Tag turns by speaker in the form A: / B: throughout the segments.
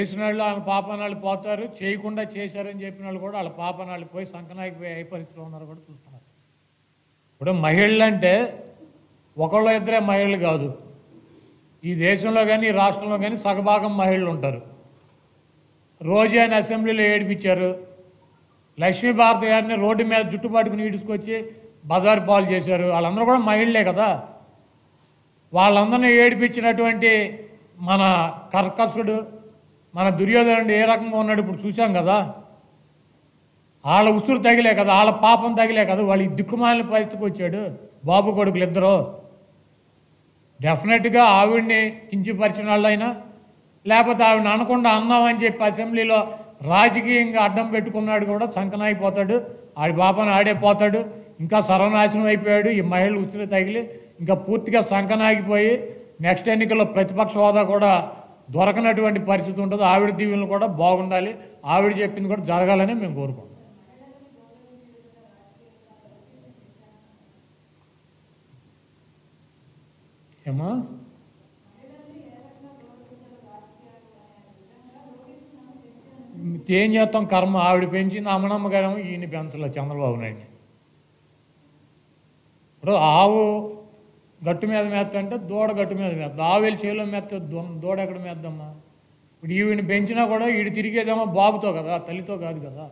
A: చేసిన వాళ్ళు వాళ్ళ పాపనాళ్ళు పోతారు చేయకుండా చేశారని చెప్పిన వాళ్ళు కూడా వాళ్ళ పాపనాళ్ళు పోయి సంకనాకి పోయి ఏ పరిస్థితిలో ఉన్నారో కూడా చూస్తున్నారు ఇప్పుడు మహిళలు అంటే ఒకళ్ళు ఇద్దరే మహిళలు కాదు ఈ దేశంలో కానీ ఈ రాష్ట్రంలో కానీ సగభాగం మహిళలు ఉంటారు రోజు ఆయన అసెంబ్లీలో ఏడిపించారు లక్ష్మీభారతి గారిని రోడ్డు మీద జుట్టు పట్టుకుని ఈడ్చుకొచ్చి బజారు పాలు చేశారు వాళ్ళందరూ కూడా మహిళలే కదా వాళ్ళందరినీ ఏడిపించినటువంటి మన కర్కసుడు మన దుర్యోధనుడు ఏ రకంగా ఉన్నాడు ఇప్పుడు చూసాం కదా వాళ్ళ ఉసురు తగిలే కదా వాళ్ళ పాపం తగిలే కదా వాళ్ళు ఈ దిక్కుమాలిన పరిస్థితికి వచ్చాడు బాబు కొడుకులు ఇద్దరు డెఫినెట్గా ఆవిడ్ని కించిపరిచిన వాళ్ళైనా లేకపోతే ఆవిడని అనకుండా అన్నామని చెప్పి అసెంబ్లీలో రాజకీయంగా అడ్డం పెట్టుకున్నాడు కూడా సంకనాయిపోతాడు ఆడి పాపను ఆడే పోతాడు ఇంకా సర్వనాశనం అయిపోయాడు ఈ మహిళలు ఉసిరి తగిలి ఇంకా పూర్తిగా సంకనాగిపోయి నెక్స్ట్ ఎన్నికల్లో ప్రతిపక్ష హోదా కూడా దొరకనటువంటి పరిస్థితి ఉంటుంది ఆవిడ దీవెనలు కూడా బాగుండాలి ఆవిడ చెప్పింది కూడా జరగాలని మేము కోరుకుంటాం ఏమా ఏం చేస్తాం కర్మ ఆవిడ పెంచింది అమ్మనమ్మ గారు ఈయన పెంచలే చంద్రబాబు నాయుడిని ఇప్పుడు ఆవు గట్టు మీద మేస్తంటే దూడ గట్టు మీద మేస్తా ఆవు వెళ్ళి చేలో మేస్తే దో- దూడ ఎక్కడ మేద్దమ్మా ఇప్పుడు ఈవిని పెంచినా కూడా ఈడు తిరిగేదేమో బాబుతో కదా తల్లితో కాదు కదా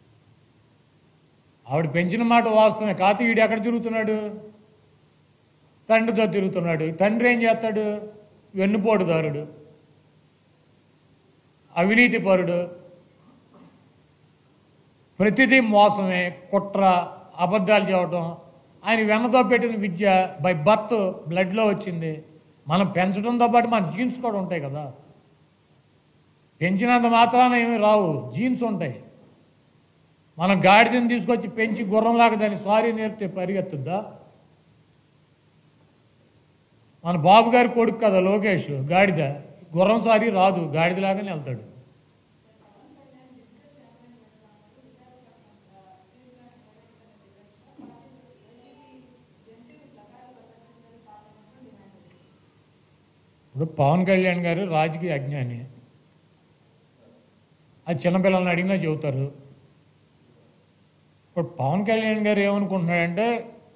A: ఆవిడ పెంచిన మాట వాస్తవమే కాకపోతే ఈడు ఎక్కడ తిరుగుతున్నాడు తండ్రితో తిరుగుతున్నాడు తండ్రి ఏం చేస్తాడు వెన్నుపోటుదారుడు అవినీతిపరుడు ప్రతిదీ మోసమే కుట్ర అబద్ధాలు చెప్పడం ఆయన వెన్నతో పెట్టిన విద్య బై బర్త్ బ్లడ్లో వచ్చింది మనం పెంచడంతో పాటు మన జీన్స్ కూడా ఉంటాయి కదా పెంచినంత మాత్రాన ఏమి రావు జీన్స్ ఉంటాయి మనం గాడిదని తీసుకొచ్చి పెంచి గుర్రంలాగా దాన్ని స్వారీ నేర్పితే పరిగెత్తుద్దా మన బాబు గారి కొడుకు కదా లోకేష్ గాడిద గుర్రం సారి రాదు గాడిదలాగానే వెళ్తాడు ఇప్పుడు పవన్ కళ్యాణ్ గారు రాజకీయ అజ్ఞాని అది చిన్నపిల్లల్ని అడిగినా చెబుతారు ఇప్పుడు పవన్ కళ్యాణ్ గారు ఏమనుకుంటున్నాడంటే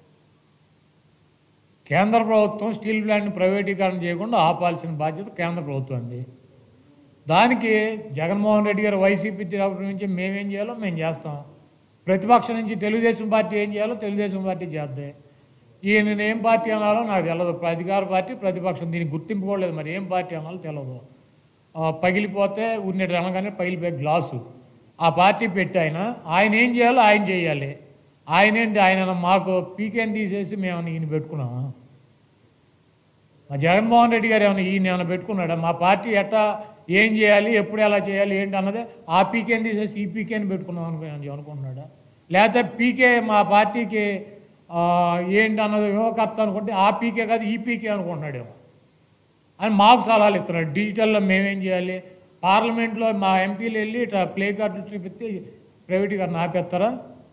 A: కేంద్ర ప్రభుత్వం స్టీల్ ప్లాంట్ని ప్రైవేటీకరణ చేయకుండా ఆపాల్సిన బాధ్యత కేంద్ర ప్రభుత్వంది దానికి జగన్మోహన్ రెడ్డి గారు వైసీపీ తరఫు నుంచి మేమేం చేయాలో మేము చేస్తాం ప్రతిపక్షం నుంచి తెలుగుదేశం పార్టీ ఏం చేయాలో తెలుగుదేశం పార్టీ చేద్దాం ఈయన ఏం పార్టీ అనాలో నాకు తెలియదు అధికార పార్టీ ప్రతిపక్షం దీనికి గుర్తింపు కూడా లేదు మరి ఏం పార్టీ అనాలో తెలియదు ఆ, పగిలిపోతే ఉన్నట్టు అనగానే పగిలిపోయే గ్లాసు ఆ పార్టీ పెట్టి ఆయన ఆయన ఏం చేయాలో ఆయన చేయాలి ఆయన ఏంటి ఆయన మాకు పీకేని తీసేసి మేము ఈయన పెట్టుకున్నామా మా జగన్మోహన్ రెడ్డి గారు ఏమైనా ఈయన ఏమైనా పెట్టుకున్నాడా మా పార్టీ ఎట్టా ఏం చేయాలి ఎప్పుడు ఎలా చేయాలి ఏంటి అన్నదే ఆ పీకేని తీసేసి ఈ పీకేని పెట్టుకున్నాం అనుకున్నాను అనుకుంటున్నాడా లేకపోతే పీకే మా పార్టీకి ఆ, ఏంటి అన్నది యువకర్త అనుకుంటే ఆ పీకే కాదు ఈ పీకే అనుకుంటున్నాడేమో అని మాకు సలహాలు ఇస్తున్నాడు డిజిటల్లో మేమేం చేయాలి పార్లమెంట్లో మా ఎంపీలు వెళ్ళి ఇట్లా ప్లే కార్డులు చూపిస్తే ప్రైవేటీకరణ ఆపేస్తారా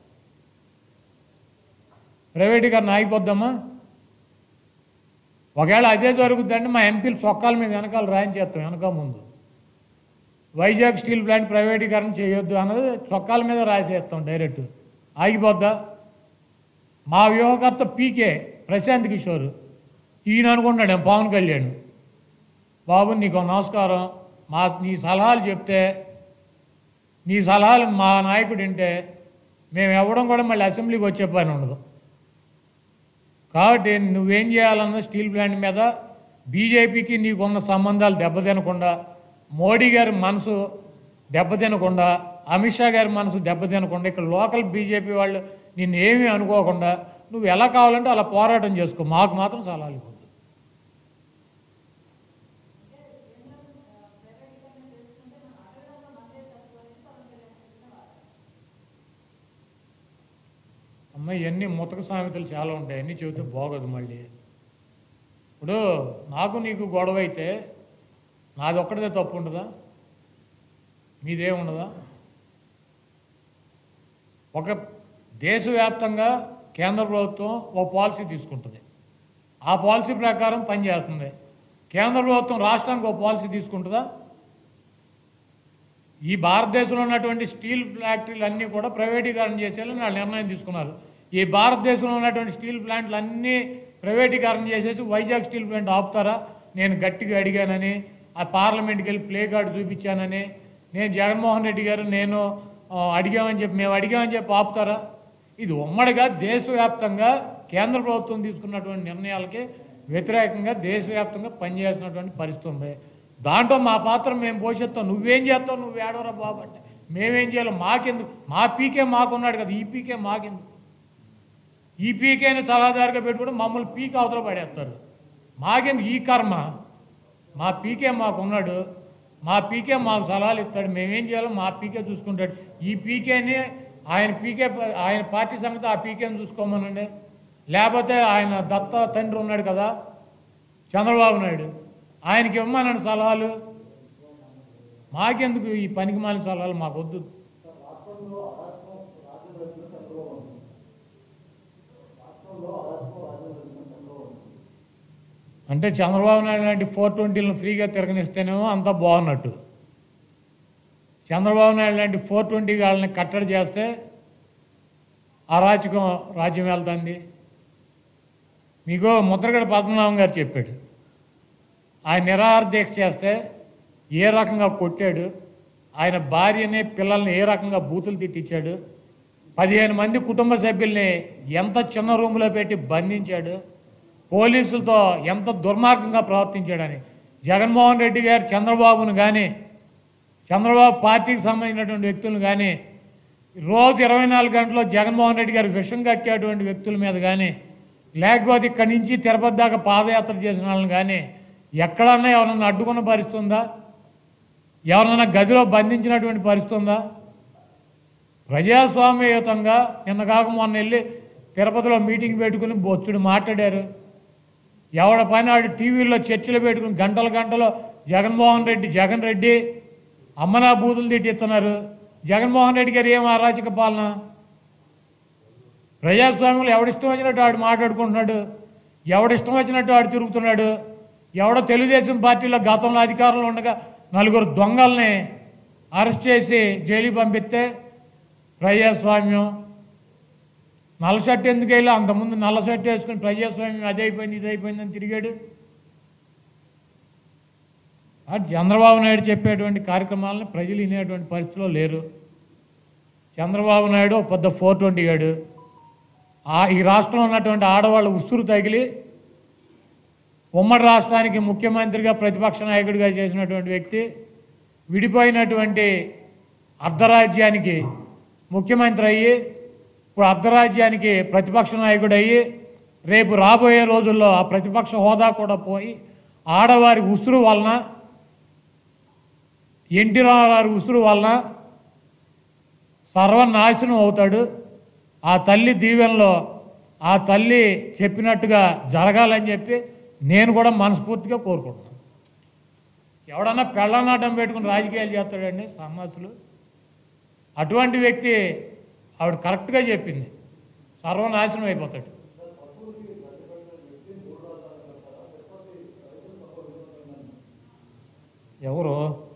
A: ప్రైవేటీకరణ ఆగిపోద్దామా ఒకవేళ అదే జరుగుతుందంటే మా ఎంపీలు చొక్కాల మీద వెనకాల రాయించేస్తాం వెనక ముందు వైజాగ్ స్టీల్ ప్లాంట్ ప్రైవేటీకరణ చేయొద్దు అన్నది చొక్కాల మీద రాసేస్తాం డైరెక్ట్ ఆగిపోద్దా మా వ్యూహకర్త పీకే ప్రశాంత్ కిషోర్ ఈయన అనుకుంటున్నాడు ఏం పవన్ కళ్యాణ్ బాబు నీకు నమస్కారం మా నీ సలహాలు చెప్తే నీ సలహాలు మా నాయకుడు వింటే మేము ఇవ్వడం కూడా మళ్ళీ అసెంబ్లీకి వచ్చే పని ఉండదు కాబట్టి నువ్వేం చేయాలన్న స్టీల్ ప్లాంట్ మీద బీజేపీకి నీకున్న సంబంధాలు దెబ్బతినకుండా మోడీ గారి మనసు దెబ్బతినకుండా అమిత్ షా గారి మనసు దెబ్బతినకుండా ఇక్కడ లోకల్ బీజేపీ వాళ్ళు నిన్ను ఏమీ అనుకోకుండా నువ్వు ఎలా కావాలంటే అలా పోరాటం చేసుకో మాకు మాత్రం సలహాలు ఇవ్వద్దు అమ్మ ఇవన్నీ ముతక సామెతలు చాలా ఉంటాయి అన్నీ చెబితే బాగోదు మళ్ళీ ఇప్పుడు నాకు నీకు గొడవ అయితే నాది ఒక్కడిదే తప్పు ఉండదా మీదే ఉండదా ఒక దేశవ్యాప్తంగా కేంద్ర ప్రభుత్వం ఒక పాలసీ తీసుకుంటుంది ఆ పాలసీ ప్రకారం పనిచేస్తుంది కేంద్ర ప్రభుత్వం రాష్ట్రానికి ఒక పాలసీ తీసుకుంటుందా ఈ భారతదేశంలో ఉన్నటువంటి స్టీల్ ఫ్యాక్టరీలు అన్నీ కూడా ప్రైవేటీకరణ చేసేయాలని వాళ్ళు నిర్ణయం తీసుకున్నారు ఈ భారతదేశంలో ఉన్నటువంటి స్టీల్ ప్లాంట్లు అన్నీ ప్రైవేటీకరణ చేసేసి వైజాగ్ స్టీల్ ప్లాంట్ ఆపుతారా నేను గట్టిగా అడిగానని ఆ పార్లమెంట్కి వెళ్ళి ప్లే కార్డు చూపించానని నేను జగన్మోహన్ రెడ్డి గారు నేను ఆ, అడిగామని చెప్పి మేము అడిగామని చెప్పి ఆపుతారా ఇది ఉమ్మడిగా దేశవ్యాప్తంగా కేంద్ర ప్రభుత్వం తీసుకున్నటువంటి నిర్ణయాలకి వ్యతిరేకంగా దేశవ్యాప్తంగా పనిచేసినటువంటి పరిస్థితి ఉంది దాంట్లో మా పాత్ర మేము పోషిస్తాం నువ్వేం చేస్తావు నువ్వు ఏడవరా బాబు అంటే మేమేం చేయాలి మాకెందుకు మా పీకే మాకున్నాడు కదా ఈ పీకే మాకెందుకు ఈ పీకేని సలహాదారుగా పెట్టుకుంటే మమ్మల్ని పీక్ అవతల పడేస్తారు మాకెందుకు ఈ కర్మ మా పీకే మాకున్నాడు మా పీకే మాకు సలహాలు ఇస్తాడు మేమేం చేయాలో మా పీకే చూసుకుంటాడు ఈ పీకేని ఆయన పీకే ఆయన పార్టీ సంగతి ఆ పీకేని చూసుకోమనండి లేకపోతే ఆయన దత్త తండ్రి ఉన్నాడు కదా చంద్రబాబు నాయుడు ఆయనకి ఇవ్వమనండి సలహాలు మాకెందుకు ఈ పనికి మాలిన సలహాలు మాకు వద్దు అంటే చంద్రబాబు నాయుడు లాంటి ఫోర్ ట్వంటీలను ఫ్రీగా తిరగనిస్తేనేమో అంతా బాగున్నట్టు చంద్రబాబు నాయుడు లాంటి ఫోర్ ట్వంటీ వాళ్ళని కట్టడి చేస్తే అరాచకం రాజ్యం వెళ్తుంది మీకు ముద్రగడ పద్మనాభం గారు చెప్పాడు ఆయన నిరాహార దీక్ష చేస్తే ఏ రకంగా కొట్టాడు ఆయన భార్యని పిల్లల్ని ఏ రకంగా బూతులు తిట్టించాడు పదిహేను మంది కుటుంబ సభ్యుల్ని ఎంత చిన్న రూములో పెట్టి బంధించాడు పోలీసులతో ఎంత దుర్మార్గంగా ప్రవర్తించాడని జగన్మోహన్ రెడ్డి గారు చంద్రబాబును కానీ చంద్రబాబు పార్టీకి సంబంధించినటువంటి వ్యక్తులను కానీ రోజు ఇరవై నాలుగు గంటల్లో జగన్మోహన్ రెడ్డి గారు విషం కక్కేటువంటి వ్యక్తుల మీద కానీ లేకపోతే ఇక్కడి నుంచి తిరుపతి దాకా పాదయాత్ర చేసిన వాళ్ళని కానీ ఎక్కడన్నా ఎవరన్నా అడ్డుకున్న పరిస్థితి ఉందా ఎవరన్నా గదిలో బంధించినటువంటి పరిస్థితి ఉందా ప్రజాస్వామ్యయుతంగా నిన్న కాక మొన్న వెళ్ళి తిరుపతిలో మీటింగ్ పెట్టుకుని బొచ్చుడు మాట్లాడారు ఎవడ పని ఆడు టీవీలో చర్చలు పెట్టుకుని గంటల గంటలో జగన్మోహన్ రెడ్డి జగన్ రెడ్డి అమ్మనా బూతులు తిట్టిస్తున్నారు జగన్మోహన్ రెడ్డి గారు ఏం అరాచక పాలన ప్రజాస్వామ్యంలో ఎవడిష్టం వచ్చినట్టు ఆడు మాట్లాడుకుంటున్నాడు ఎవడిష్టం వచ్చినట్టు ఆడు తిరుగుతున్నాడు ఎవడో తెలుగుదేశం పార్టీలో గతంలో అధికారంలో ఉండగా నలుగురు దొంగల్ని అరెస్ట్ చేసి జైలుకి పంపిస్తే ప్రజాస్వామ్యం నల్ల షర్ట్ ఎందుకు వెళ్ళి అంతకుముందు నల్ల షర్ట్ వేసుకుని ప్రజాస్వామ్యం అది అయిపోయింది ఇది అయిపోయిందని తిరిగాడు ఆ చంద్రబాబు నాయుడు చెప్పేటువంటి కార్యక్రమాలను ప్రజలు వినేటువంటి పరిస్థితిలో లేరు చంద్రబాబు నాయుడు ఒక పెద్ద ఫోర్ ట్వంటీ గాడు ఆ ఈ రాష్ట్రంలో ఉన్నటువంటి ఆడవాళ్ళు ఉసురు తగిలి ఉమ్మడి రాష్ట్రానికి ముఖ్యమంత్రిగా ప్రతిపక్ష నాయకుడిగా చేసినటువంటి వ్యక్తి విడిపోయినటువంటి అర్ధరాజ్యానికి ముఖ్యమంత్రి అయ్యి ఇప్పుడు అర్ధరాజ్యానికి ప్రతిపక్ష నాయకుడు అయ్యి రేపు రాబోయే రోజుల్లో ఆ ప్రతిపక్ష హోదా కూడా పోయి ఆడవారి ఉసురు వలన ఎన్టీ రామారావు ఉసురు వలన సర్వనాశనం అవుతాడు ఆ తల్లి దీవెనలో ఆ తల్లి చెప్పినట్టుగా జరగాలని చెప్పి నేను కూడా మనస్ఫూర్తిగా కోరుకుంటున్నాను ఎవడన్నా పెళ్ళనాటం పెట్టుకుని రాజకీయాలు చేస్తాడండి సమాసులు అటువంటి వ్యక్తి ఆవిడ కరెక్ట్గా చెప్పింది సర్వనాశనం అయిపోతాడు ఎవరు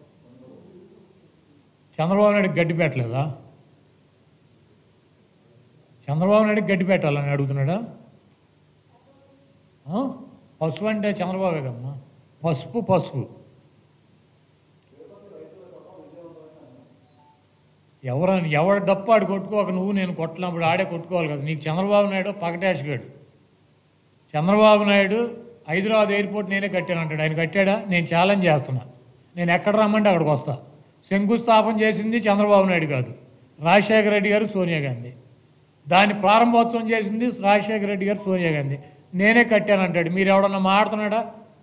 A: చంద్రబాబు నాయుడు గడ్డి పెట్టలేదా చంద్రబాబు నాయుడు గడ్డి పెట్టాలని అడుగుతున్నాడా ఆ? పసుపు అంటే చంద్రబాబు కదమ్మా పసుపు పసుపు ఎవరని ఎవడ డప్పు ఆడు కొట్టుకోక నువ్వు నేను కొట్టినప్పుడు ఆడే కొట్టుకోవాలి కదా నీకు చంద్రబాబు నాయుడు పకటేషగాడు చంద్రబాబు నాయుడు హైదరాబాద్ ఎయిర్పోర్ట్ నేనే కట్టాను అంటాడు ఆయన కట్టాడా నేను ఛాలెంజ్ చేస్తున్నా నేను ఎక్కడ రమ్మంటే అక్కడికి వస్తా శంకుస్థాపన చేసింది చంద్రబాబు నాయుడు కాదు రాజశేఖర రెడ్డి గారు సోనియా గాంధీ దాన్ని ప్రారంభోత్సవం చేసింది రాజశేఖర రెడ్డి గారు సోనియా గాంధీ నేనే కట్టాను అంటాడు మీరు ఎవడన్నా మాడుతున్నాడా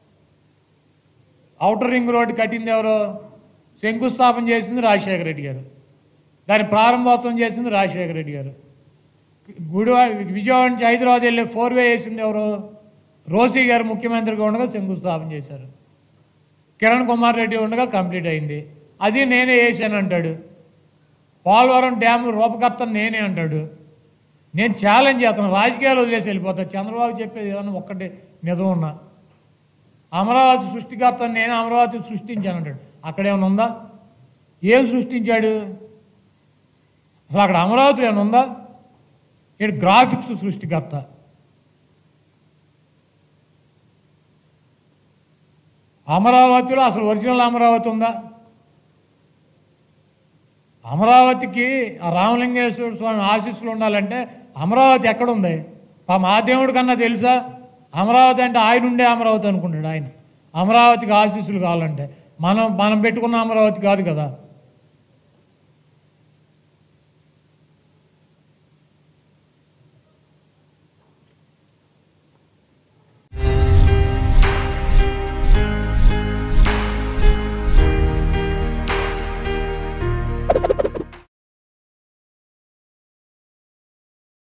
A: ఔటర్ రింగ్ రోడ్డు కట్టింది ఎవరు శంకుస్థాపన చేసింది రాజశేఖర రెడ్డి గారు దాన్ని ప్రారంభోత్సవం చేసింది రాజశేఖర రెడ్డి గారు గుడివాడ విజయవాడ నుంచి హైదరాబాద్ వెళ్ళే ఫోర్ వే వేసింది ఎవరు రోసీ గారు ముఖ్యమంత్రిగా ఉండగా శంకుస్థాపన చేశారు కిరణ్ కుమార్ రెడ్డి ఉండగా కంప్లీట్ అయింది అది నేనే వేసాను అంటాడు పోలవరం డ్యామ్ రూపకర్త నేనే అంటాడు నేను ఛాలెంజ్ చేస్తాను రాజకీయాలు వదిలేసి వెళ్ళిపోతా చంద్రబాబు చెప్పేది ఏదన్నా ఒక్కటి నిజం ఉన్నా అమరావతి సృష్టికర్త నేను అమరావతి సృష్టించాను అంటాడు అక్కడేమైనా ఉందా ఏం సృష్టించాడు అసలు అక్కడ అమరావతి ఏమైనా ఉందా ఇక్కడ గ్రాఫిక్స్ సృష్టికర్త అమరావతిలో అసలు ఒరిజినల్ అమరావతి ఉందా అమరావతికి ఆ రామలింగేశ్వర స్వామి ఆశీస్సులు ఉండాలంటే అమరావతి ఎక్కడుంది ఆ మా దేవుడి కన్నా తెలుసా అమరావతి అంటే ఆయన ఉండే అమరావతి అనుకుంటాడు ఆయన అమరావతికి ఆశీస్సులు కావాలంటే మనం మనం పెట్టుకున్న అమరావతి కాదు కదా